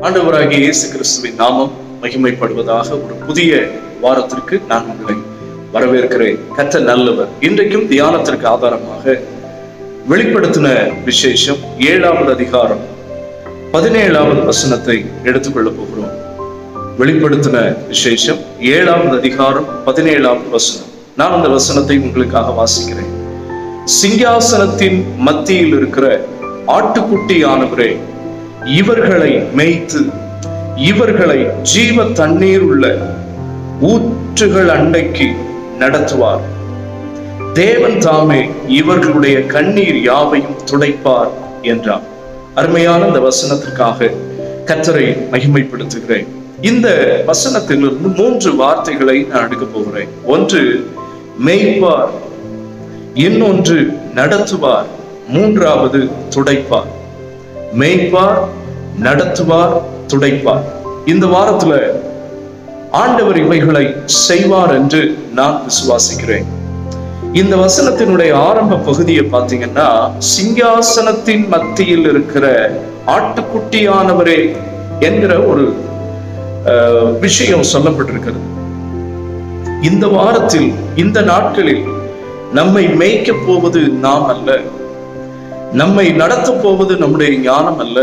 ஆண்டவராகிய இயேசு கிறிஸ்துவின் நாமம் மகிமைப்படுவதாக ஒரு புதிய வாரத்திற்கு நான் உங்களை வரவேற்கிறேன் கத்த நல்லவர் இன்றைக்கும் தியானத்திற்கு ஆதாரமாக வெளிப்படுத்தின விசேஷம் ஏழாவது அதிகாரம் பதினேழாவது வசனத்தை எடுத்துக்கொள்ளப் போகிறோம் வெளிப்படுத்தின விசேஷம் ஏழாவது அதிகாரம் பதினேழாவது வசனம் நான் அந்த வசனத்தை உங்களுக்காக வாசிக்கிறேன் சிங்காசனத்தின் மத்தியில் இருக்கிற ஆட்டுக்குட்டியானவரே இவர்களை மேய்த்து இவர்களை ஜீவ தண்ணீர் உள்ள ஊற்றுகள் அண்டைக்கு நடத்துவார் தேவன் தாமே இவர்களுடைய கண்ணீர் யாவையும் துடைப்பார் என்றார் அருமையான இந்த வசனத்திற்காக கத்தரை மகிமைப்படுத்துகிறேன் இந்த வசனத்திலிருந்து மூன்று வார்த்தைகளை நான் எடுக்க போகிறேன் ஒன்று மேய்ப்பார் இன்னொன்று நடத்துவார் மூன்றாவது துடைப்பார் மேய்ப்பார் நடத்துவார் துடைப்பார் இந்த வாரத்துல ஆண்டவர் இவைகளை செய்வார் என்று நான் விசுவாசிக்கிறேன் இந்த வசனத்தினுடைய ஆரம்ப பகுதியை பார்த்தீங்கன்னா சிங்காசனத்தின் மத்தியில் இருக்கிற ஆட்டுக்குட்டியானவரே என்கிற ஒரு அஹ், விஷயம் சொல்லப்பட்டிருக்கிறது இந்த வாரத்தில் இந்த நாட்களில் நம்மை மேய்க்க போவது நாம் அல்ல நம்மை நடத்த போவது நம்முடைய ஞானம் அல்ல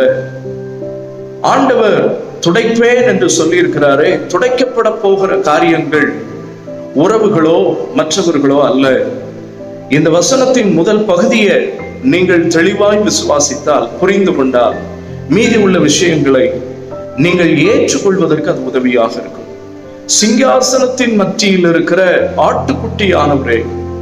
ஆண்டவர் துடைப்பேன் என்று சொல்லி இருக்கிறாரே துடைக்கப்பட போகிற காரியங்கள் உறவுகளோ மற்றவர்களோ அல்ல இந்த வசனத்தின் முதல் பகுதியை நீங்கள் தெளிவாய் விசுவாசித்தால் புரிந்து கொண்டால் மீதி உள்ள விஷயங்களை நீங்கள் ஏற்றுக்கொள்வதற்கு அது உதவியாக இருக்கும் சிங்காசனத்தின் மத்தியில் இருக்கிற ஆட்டுக்குட்டியானவரே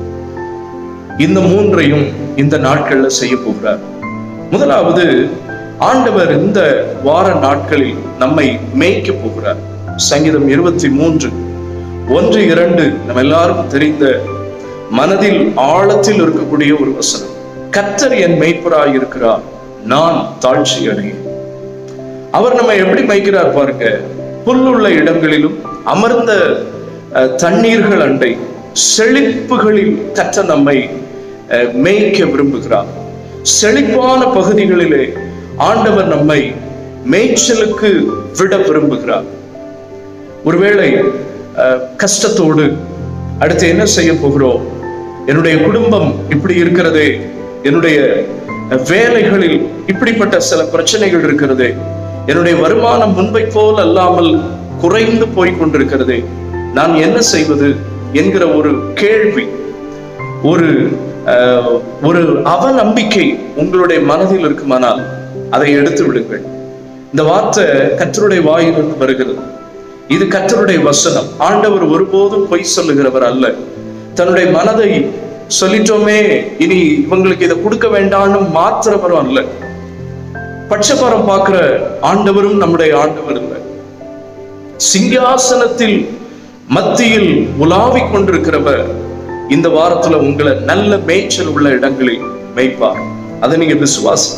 இந்த மூன்றையும் இந்த நாட்கள்ல செய்ய போகிறார் முதலாவது ஆண்டவர் இந்த வார நாட்களில் நம்மை மேய்க்க போகிறார் சங்கீதம் இருபத்தி மூன்று ஒன்று இரண்டு நம்ம எல்லாருக்கும் தெரிந்த மனதில் ஆழத்தில் இருக்கக்கூடிய ஒரு வசனம் கத்தர் என் மேய்ப்பராய் இருக்கிறார் நான் தாழ்ச்சி அடையேன் அவர் நம்ம எப்படி மேய்க்கிறார் பாருங்க புல்லுள்ள இடங்களிலும் அமர்ந்த அஹ், தண்ணீர்கள் அண்டை செழிப்புகளில் கற்ற நம்மை அஹ், மேய்க்க விரும்புகிறார் செழிப்பான பகுதிகளிலே ஆண்டவர் நம்மை மேய்ச்சலுக்கு விட விரும்புகிறார் ஒருவேளை அஹ், கஷ்டத்தோடு அடுத்து என்ன செய்ய போகிறோம் என்னுடைய குடும்பம் இப்படி இருக்கிறதே என்னுடைய அஹ், வேலைகளில் இப்படிப்பட்ட சில பிரச்சனைகள் இருக்கிறதே என்னுடைய வருமானம் முன்பை போல் அல்லாமல் குறைந்து போய் கொண்டிருக்கிறதே நான் என்ன செய்வது என்கிற ஒரு கேள்வி ஒரு அஹ், ஒரு அவநம்பிக்கை உங்களுடைய மனதில் இருக்குமானால் அதை எடுத்து விடுங்கள் இந்த வார்த்தை கத்தருடைய வாயிலிருந்து வருகிறது இது கத்தருடைய வசனம் ஆண்டவர் ஒருபோதும் பொய் சொல்லுகிறவர் அல்ல தன்னுடைய மனதை சொல்லிட்டோமே இனி இவங்களுக்கு இதை கொடுக்க வேண்டாம்னு மாத்திரவரும் அல்ல பட்சபாரம் பார்க்கிற ஆண்டவரும் நம்முடைய ஆண்டவர் இல்லை சிங்காசனத்தில் மத்தியில் உலாவிக் கொண்டிருக்கிறவர் இந்த வாரத்துல உங்களை நல்ல மேய்ச்சல் உள்ள இடங்களில் மேய்ப்பார் அதை நீங்க விசுவாசி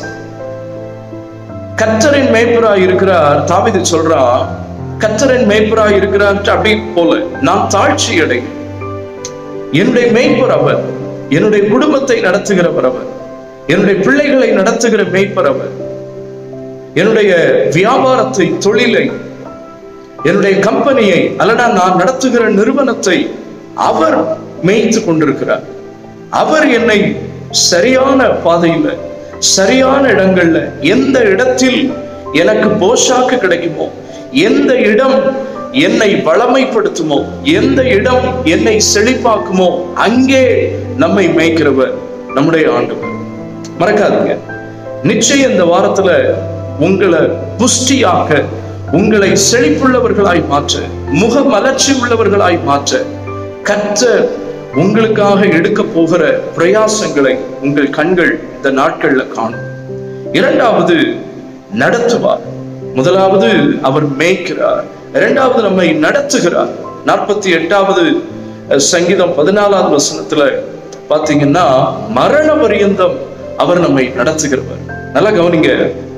கத்தரின் மேய்ப்பராய் இருக்கிறார் தாவிது சொல்றான் கத்தரின் மேய்ப்பராய் இருக்கிறார் அப்படி போல நான் தாழ்ச்சி அடை என்னுடைய மேய்ப்பர் அவர் என்னுடைய குடும்பத்தை நடத்துகிறவர் அவர் என்னுடைய பிள்ளைகளை நடத்துகிற மேய்ப்பர் அவர் என்னுடைய வியாபாரத்தை தொழிலை என்னுடைய கம்பெனியை அல்லடா நான் நடத்துகிற நிறுவனத்தை அவர் மேய்த்து கொண்டிருக்கிறார் அவர் என்னை சரியான பாதையில சரியான இடங்கள்ல எந்த இடத்தில் எனக்கு போஷாக்கு கிடைக்குமோ எந்த இடம் என்னை வளமைப்படுத்துமோ எந்த இடம் என்னை செழிப்பாக்குமோ அங்கே நம்மை மேய்க்கிறவர் நம்முடைய ஆண்டவர் மறக்காதீங்க நிச்சயம் இந்த வாரத்துல உங்களை புஷ்டியாக்க உங்களை செழிப்புள்ளவர்களாய் மாற்ற முக மலர்ச்சி உள்ளவர்களாய் மாற்ற கற்ற உங்களுக்காக எடுக்க போகிற பிரயாசங்களை உங்கள் கண்கள் இந்த நாட்கள்ல காணும் இரண்டாவது நடத்துவார் முதலாவது அவர் மேய்க்கிறார் இரண்டாவது நம்மை நடத்துகிறார் நாற்பத்தி எட்டாவது அஹ், சங்கீதம் பதினாலாவது வசனத்துல பாத்தீங்கன்னா மரண பரியந்தம் அவர் நம்மை நடத்துகிறவர் நல்லா கவனிங்க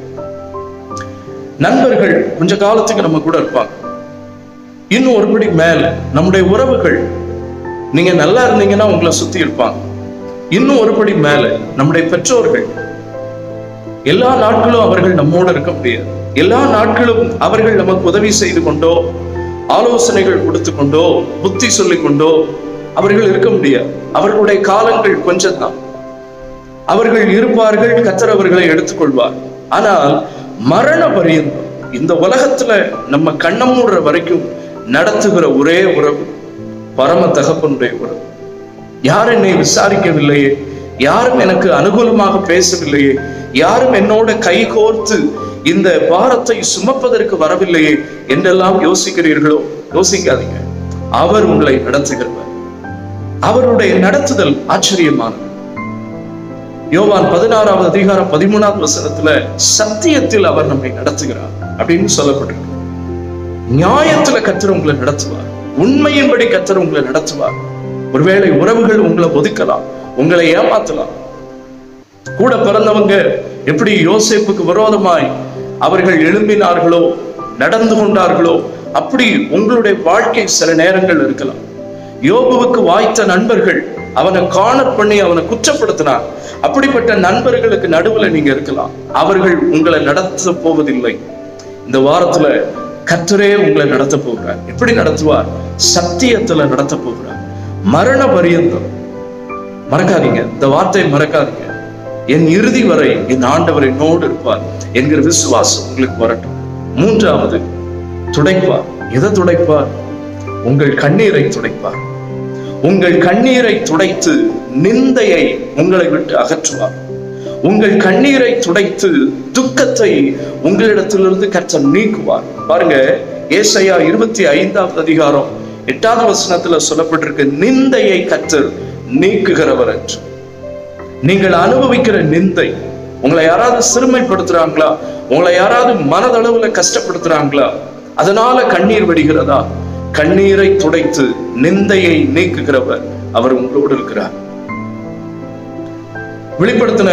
நண்பர்கள் கொஞ்ச காலத்துக்கு நம்ம கூட இருப்பாங்க இன்னும் ஒருபடி மேல நம்முடைய உறவுகள் நீங்க நல்லா இருந்தீங்கன்னா உங்களை சுத்தி இருப்பாங்க இன்னும் ஒருபடி மேல நம்முடைய பெற்றோர்கள் எல்லா நாட்களும் அவர்கள் நம்மோட இருக்க முடியாது எல்லா நாட்களும் அவர்கள் நமக்கு உதவி செய்து கொண்டோ ஆலோசனைகள் கொடுத்து கொண்டோ புத்தி சொல்லிக் கொண்டோ அவர்கள் இருக்க முடியாது அவர்களுடைய காலங்கள் கொஞ்சம் தான் அவர்கள் இருப்பார்கள் கத்தர் அவர்களை எடுத்துக்கொள்வார் ஆனால் மரண பரியந்தம் இந்த உலகத்துல நம்ம கண்ண மூடுற வரைக்கும் நடத்துகிற ஒரே உறவு பரம தகப்பனுடைய உறவு யார் என்னை விசாரிக்கவில்லையே யாரும் எனக்கு அனுகூலமாக பேசவில்லையே யாரும் என்னோட கை கோர்த்து இந்த பாரத்தை சுமப்பதற்கு வரவில்லையே என்றெல்லாம் யோசிக்கிறீர்களோ யோசிக்காதீங்க அவர் உங்களை நடத்துகிறவர் அவருடைய நடத்துதல் ஆச்சரியமானது யோவான் பதினாறாவது அதிகாரம் பதிமூணாவது வசனத்துல சத்தியத்தில் அவர் நம்மை நடத்துகிறார் அப்படின்னு சொல்லப்பட்டிருக்கு நியாயத்துல கத்தர் உங்களை நடத்துவார் உண்மையின்படி கத்தர் உங்களை நடத்துவார் ஒருவேளை உறவுகள் உங்களை ஒதுக்கலாம் உங்களை ஏமாத்தலாம் கூட பிறந்தவங்க எப்படி யோசேப்புக்கு விரோதமாய் அவர்கள் எழும்பினார்களோ நடந்து கொண்டார்களோ அப்படி உங்களுடைய வாழ்க்கை சில நேரங்கள் இருக்கலாம் யோபுவுக்கு வாய்த்த நண்பர்கள் அவனை காணர் பண்ணி அவனை குற்றப்படுத்தினார் அப்படிப்பட்ட நண்பர்களுக்கு நடுவுல நீங்க இருக்கலாம் அவர்கள் உங்களை நடத்த போவதில்லை இந்த வாரத்துல கர்த்தரே உங்களை நடத்த போகிறார் எப்படி நடத்துவார் சத்தியத்துல நடத்த போகிறார் மரண பரியந்தம் மறக்காதீங்க இந்த வார்த்தையை மறக்காதீங்க என் இறுதி வரை என் ஆண்டவர் என்னோடு இருப்பார் என்கிற விசுவாசம் உங்களுக்கு வரட்டும் மூன்றாவது துடைப்பார் எதை துடைப்பார் உங்கள் கண்ணீரை துடைப்பார் உங்கள் கண்ணீரை துடைத்து நிந்தையை உங்களை விட்டு அகற்றுவார் உங்கள் கண்ணீரை துடைத்து துக்கத்தை உங்களிடத்திலிருந்து கர்த்தர் நீக்குவார் பாருங்க ஏசையா இருபத்தி ஐந்தாவது அதிகாரம் எட்டாவது வசனத்துல சொல்லப்பட்டிருக்கு நிந்தையை கர்த்தர் நீக்குகிறவர் என்று நீங்கள் அனுபவிக்கிற நிந்தை உங்களை யாராவது சிறுமைப்படுத்துறாங்களா உங்களை யாராவது மனதளவுல கஷ்டப்படுத்துறாங்களா அதனால கண்ணீர் வடிகிறதா கண்ணீரை துடைத்து நிந்தையை நீக்குகிறவர் அவர் உங்களோடு இருக்கிறார் வெளிப்படுத்தின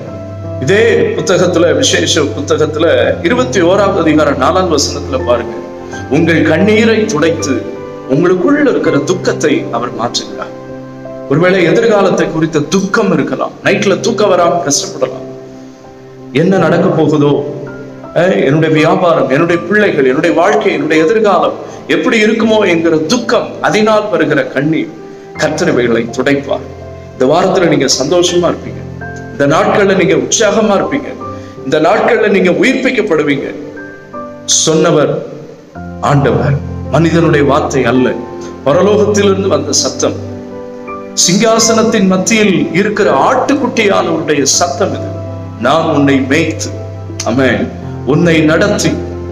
இதே புத்தகத்துல விசேஷ புத்தகத்துல இருபத்தி ஓராவது அதிகாரம் நாலாவது வசனத்துல பாருங்க உங்கள் கண்ணீரை துடைத்து உங்களுக்குள்ள இருக்கிற துக்கத்தை அவர் மாற்றுகிறார் ஒருவேளை எதிர்காலத்தை குறித்த துக்கம் இருக்கலாம் நைட்ல தூக்கம் வராம கஷ்டப்படலாம் என்ன நடக்க போகுதோ அஹ், என்னுடைய வியாபாரம் என்னுடைய பிள்ளைகள் என்னுடைய வாழ்க்கை என்னுடைய எதிர்காலம் எப்படி இருக்குமோ என்கிற துக்கம் அதனால் வருகிற கண்ணீர் கத்திரவைகளை துடைப்பார் இந்த வாரத்துல நீங்க சந்தோஷமா இருப்பீங்க இந்த நாட்கள்ல நீங்க உற்சாகமா இருப்பீங்க இந்த நாட்கள்ல நீங்க உயிர்ப்பிக்கப்படுவீங்க சொன்னவர் ஆண்டவர் மனிதனுடைய வார்த்தை அல்ல பரலோகத்திலிருந்து வந்த சத்தம் சிங்காசனத்தின் மத்தியில் இருக்கிற ஆட்டுக்குட்டியானவருடைய சத்தம் இது நான் உன்னை மேய்த்து அமேன் உன்னை நடத்தி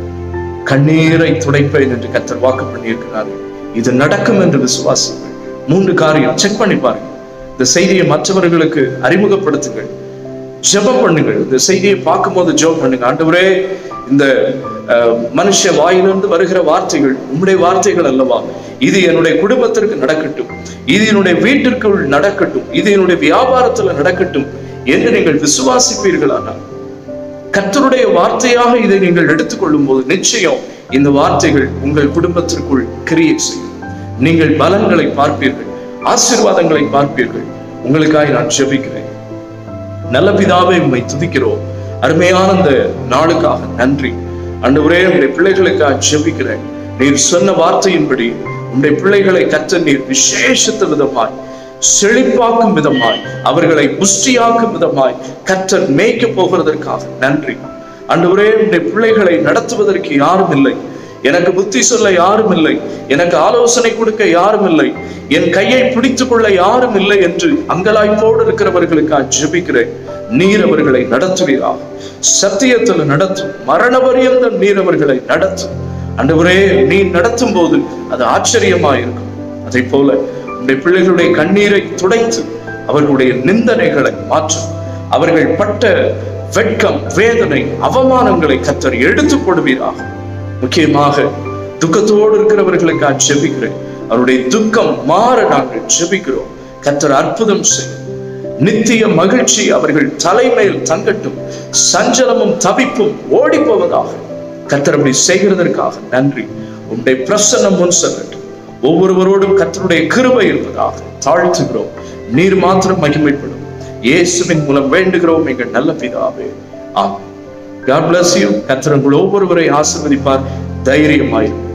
கண்ணீரை துடைப்பேன் என்று கத்தர் வாக்கு பண்ணியிருக்கிறார் இது நடக்கும் என்று விசுவாசிங்கள் மூன்று காரியம் செக் பண்ணி பாருங்க இந்த செய்தியை மற்றவர்களுக்கு அறிமுகப்படுத்துங்கள் ஜெபம் பண்ணுங்கள் இந்த செய்தியை பார்க்கும்போது ஜெபம் பண்ணுங்க ஆண்டவரே இந்த அஹ், மனுஷ வாயிலிருந்து வருகிற வார்த்தைகள் உம்முடைய வார்த்தைகள் அல்லவா இது என்னுடைய குடும்பத்திற்கு நடக்கட்டும் இது என்னுடைய வீட்டிற்குள் நடக்கட்டும் இது என்னுடைய வியாபாரத்துல நடக்கட்டும் என்று நீங்கள் விசுவாசிப்பீர்களானால் கர்த்தருடைய வார்த்தையாக இதை நீங்கள் எடுத்துக்கொள்ளும் போது நிச்சயம் இந்த வார்த்தைகள் உங்கள் குடும்பத்திற்குள் கிரியை செய்யும் நீங்கள் பலன்களை பார்ப்பீர்கள் ஆசீர்வாதங்களை பார்ப்பீர்கள் உங்களுக்காக நான் ஜெபிக்கிறேன் நல்ல பிதாவை உம்மை துதிக்கிறோம் அருமையான இந்த நாளுக்காக நன்றி ஆண்டவரே உடைய பிள்ளைகளுக்காக ஜெபிக்கிறேன் நீர் சொன்ன வார்த்தையின்படி உடைய பிள்ளைகளை கற்ற நீர் விசேஷத்த விதமாய் செழிப்பாக்கும் விதமாய் அவர்களை புஷ்டியாக்கும் விதமாய் கற்றர் மேய்க்க போகிறதற்காக நன்றி ஆண்டவரே உடைய பிள்ளைகளை நடத்துவதற்கு யாரும் இல்லை எனக்கு புத்தி சொல்ல யாரும் இல்லை எனக்கு ஆலோசனை கொடுக்க யாரும் இல்லை என் கையை பிடித்துக் கொள்ள யாரும் இல்லை என்று அங்கலாய்ப்போடு இருக்கிறவர்களுக்காக ஜெபிக்கிறேன் நீர் அவர்களை நடத்துவீராக சத்தியத்தில் நடத்தும் மரண பரியந்தம் நீர் அவர்களை நடத்தும் ஆண்டவரே நீ நடத்தும் போது அது ஆச்சரியமா இருக்கும் அதை போல உடைய பிள்ளைகளுடைய கண்ணீரை துடைத்து அவர்களுடைய நிந்தனைகளை மாற்றும் அவர்கள் பட்ட வெட்கம் வேதனை அவமானங்களை கத்தர் எடுத்துக் கொடுவீராக முக்கியமாக துக்கத்தோடு இருக்கிறவர்களுக்காக ஜெபிக்கிறேன் அவருடைய துக்கம் மாற நாங்கள் ஜெபிக்கிறோம் கத்தர் அற்புதம் செய்யும் நித்திய மகிழ்ச்சி அவர்கள் தலைமையில் தங்கட்டும் சஞ்சலமும் தவிப்பும் ஓடி போவதாக கத்தர் அப்படி செய்கிறதற்காக நன்றி உன்னுடைய பிரசன்னம் முன் செல்லட்டும் ஒவ்வொருவரோடும் கத்தருடைய கிருபை இருப்பதாக தாழ்த்துகிறோம் நீர் மாத்திரம் மகிமைப்படும் இயேசுவின் மூலம் வேண்டுகிறோம் எங்கள் நல்ல பிதாவே ஆமென் காட் bless யூ கர்த்தர் உங்கள் ஒவ்வொருவரை ஆசீர்வதிப்பார் தைரியமாயிரும்